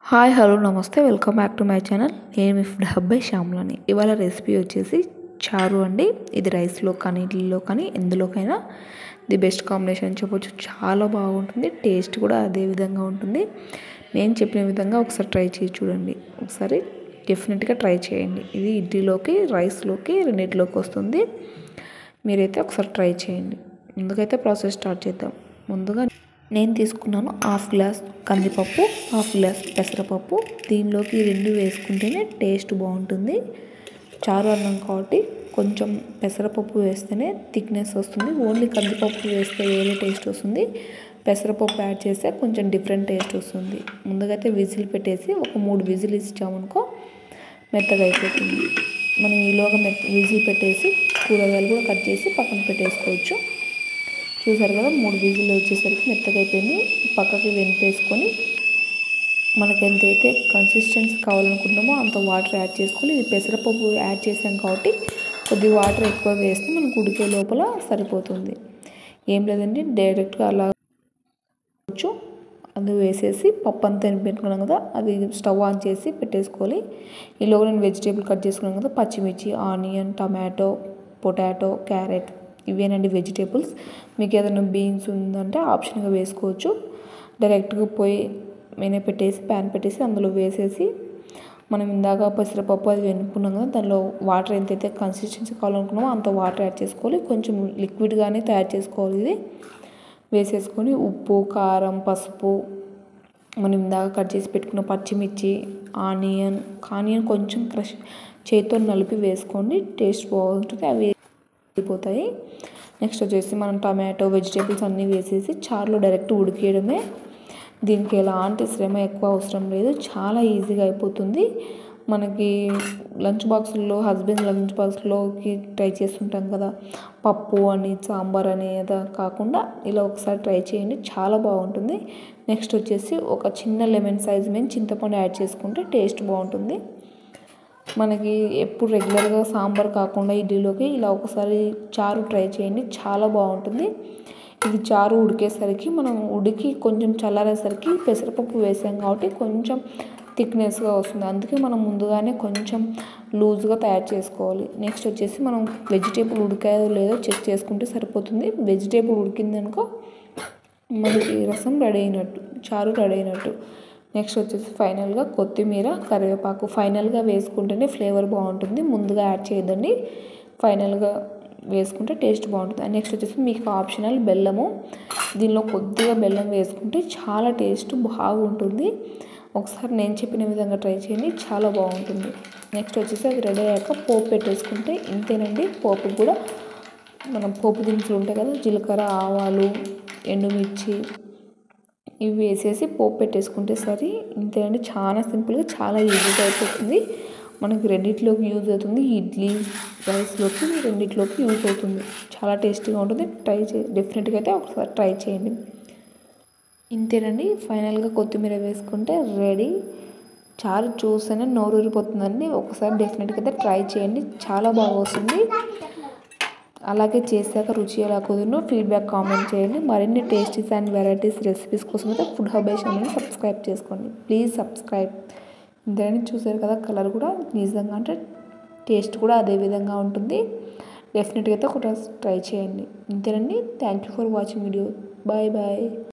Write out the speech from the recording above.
hi hello నమస్తే welcome back to my channel నేను మీ ఫుడ్ హబ్బై శ్యామ్లని ఇవాళ రెసిపీ వచ్చేసి చారు అండి ఇది రైస్లో కానీ ఇడ్లీలో కానీ ఎందులోకైనా ది బెస్ట్ కాంబినేషన్ అని చెప్పొచ్చు చాలా బాగుంటుంది టేస్ట్ కూడా అదే విధంగా ఉంటుంది నేను చెప్పిన విధంగా ఒకసారి ట్రై చేసి చూడండి ఒకసారి డెఫినెట్గా ట్రై చేయండి ఇది ఇడ్లీలోకి రైస్లోకి రెండింటిలోకి వస్తుంది మీరైతే ఒకసారి ట్రై చేయండి ముందుకైతే ప్రాసెస్ స్టార్ట్ చేద్దాం ముందుగా నేను తీసుకున్నాను హాఫ్ గ్లాస్ కందిపప్పు హాఫ్ గ్లాస్ పెసరపప్పు దీనిలోకి రెండు వేసుకుంటేనే టేస్ట్ బాగుంటుంది చారు అన్నం కాబట్టి కొంచెం పెసరపప్పు వేస్తేనే థిక్నెస్ వస్తుంది ఓన్లీ కందిపప్పు వేస్తే వేరే టేస్ట్ వస్తుంది పెసరపప్పు యాడ్ చేస్తే కొంచెం డిఫరెంట్ టేస్ట్ వస్తుంది ముందుగా అయితే విజిల్ పెట్టేసి ఒక మూడు విజిల్ ఇచ్చామనుకో మెత్తగా అయిపోతుంది మనం ఈలోగా మెత్త విజిల్ పెట్టేసి కూరగాయలు కూడా కట్ చేసి పక్కన పెట్టేసుకోవచ్చు చూసారు కదా మూడు విజిల్ వచ్చేసరికి మెత్తగా అయిపోయింది పక్కకి వెనిపేసుకొని మనకి ఎంతైతే కన్సిస్టెన్సీ కావాలనుకుంటున్నామో అంత వాటర్ యాడ్ చేసుకొని ఇది పెసరపప్పు యాడ్ చేసాం కాబట్టి కొద్ది వాటర్ ఎక్కువ వేస్తే మనకు ఉడికే లోపల సరిపోతుంది ఏం లేదండి డైరెక్ట్గా అలా అది వేసేసి పప్పు అంతా పెట్టుకున్నాం కదా అది స్టవ్ ఆన్ చేసి పెట్టేసుకోవాలి ఈలోగా నేను వెజిటేబుల్ కట్ చేసుకున్నాను కదా పచ్చిమిర్చి ఆనియన్ టమాటో పొటాటో క్యారెట్ ఇవేనండి వెజిటేబుల్స్ మీకు ఏదైనా బీన్స్ ఉందంటే ఆప్షన్గా వేసుకోవచ్చు డైరెక్ట్గా పోయి మెనే పెట్టేసి ప్యాన్ పెట్టేసి అందులో వేసేసి మనం ఇందాక పెసరపప్పు అది వెనుకున్నాం కదా దానిలో వాటర్ ఎంతైతే కన్సిస్టెన్సీ కావాలనుకున్నామో అంత వాటర్ యాడ్ చేసుకోవాలి కొంచెం లిక్విడ్గానే తయారు చేసుకోవాలి ఇది వేసేసుకొని ఉప్పు కారం పసుపు మనం ఇందాక కట్ చేసి పెట్టుకున్న పచ్చిమిర్చి ఆనియన్ ఆనియన్ కొంచెం క్రష్ చేతితో నలిపి వేసుకోండి టేస్ట్ బాగుంటుంది అవి అయిపోతాయి నెక్స్ట్ వచ్చేసి మనం టమాటో వెజిటేబుల్స్ అన్నీ వేసేసి చారులో డైరెక్ట్ ఉడికేయడమే దీనికి ఎలాంటి శ్రమ ఎక్కువ అవసరం లేదు చాలా ఈజీగా అయిపోతుంది మనకి లంచ్ బాక్సుల్లో హస్బెండ్ లంచ్ బాక్స్లోకి ట్రై చేస్తుంటాం కదా పప్పు అని సాంబార్ అని అదా కాకుండా ఇలా ఒకసారి ట్రై చేయండి చాలా బాగుంటుంది నెక్స్ట్ వచ్చేసి ఒక చిన్న లెమన్ సైజ్ మీద చింతపండు యాడ్ చేసుకుంటే టేస్ట్ బాగుంటుంది మనకి ఎప్పుడు రెగ్యులర్గా సాంబార్ కాకుండా ఇడ్లీలోకి ఇలా ఒకసారి చారు ట్రై చేయండి చాలా బాగుంటుంది ఇది చారు ఉడికేసరికి మనం ఉడికి కొంచెం చల్లారేసరికి పెసరపప్పు వేసాం కాబట్టి కొంచెం థిక్నెస్గా వస్తుంది అందుకే మనం ముందుగానే కొంచెం లూజ్గా తయారు చేసుకోవాలి నెక్స్ట్ వచ్చేసి మనం వెజిటేబుల్ ఉడికాయో లేదో చెక్ చేసుకుంటే సరిపోతుంది వెజిటేబుల్ ఉడికిందనుకో మనకి రసం రెడీ అయినట్టు చారు రెడీ అయినట్టు నెక్స్ట్ వచ్చేసి ఫైనల్గా కొత్తిమీర కరివేపాకు ఫైనల్గా వేసుకుంటేనే ఫ్లేవర్ బాగుంటుంది ముందుగా యాడ్ చేయదండి ఫైనల్గా వేసుకుంటే టేస్ట్ బాగుంటుంది నెక్స్ట్ వచ్చేసి మీకు ఆప్షనల్ బెల్లము దీనిలో కొద్దిగా బెల్లం వేసుకుంటే చాలా టేస్ట్ బాగుంటుంది ఒకసారి నేను చెప్పిన విధంగా ట్రై చేయండి చాలా బాగుంటుంది నెక్స్ట్ వచ్చేసి అది రెడీ అయ్యాక పోపు పెట్టేసుకుంటే ఇంతేనండి పోపు కూడా మనం పోపు దినుసులు ఉంటాయి కదా జీలకర్ర ఆవాలు ఎండుమిర్చి ఇవి వేసేసి పోపు పెట్టేసుకుంటే సరే ఇంతేనండి చాలా సింపుల్గా చాలా ఈజీగా అయిపోతుంది మనకి రెండిట్లోకి యూజ్ అవుతుంది ఇడ్లీ రైస్లోకి రెండిట్లోకి యూజ్ అవుతుంది చాలా టేస్టీగా ఉంటుంది ట్రై చే డెఫినెట్గా అయితే ఒకసారి ట్రై చేయండి ఇంతేనండి ఫైనల్గా కొత్తిమీర వేసుకుంటే రెడీ చారు చూస్తేనే నోరూరిపోతుందండి ఒకసారి డెఫినెట్గా అయితే ట్రై చేయండి చాలా బాగా వస్తుంది అలాగే చేశాక రుచి ఎలా కుదిరినో ఫీడ్బ్యాక్ కామెంట్ చేయండి మరిన్ని టేస్టీస్ అండ్ వెరైటీస్ రెసిపీస్ కోసం అయితే ఫుడ్ హబ్ ఛానల్ని సబ్స్క్రైబ్ చేసుకోండి ప్లీజ్ సబ్స్క్రైబ్ ఇంతేనండి చూసారు కదా కలర్ కూడా నిజంగా అంటే టేస్ట్ కూడా అదే విధంగా ఉంటుంది డెఫినెట్గా అయితే ఒక ట్రై చేయండి ఇంతేనండి thank you for watching video bye bye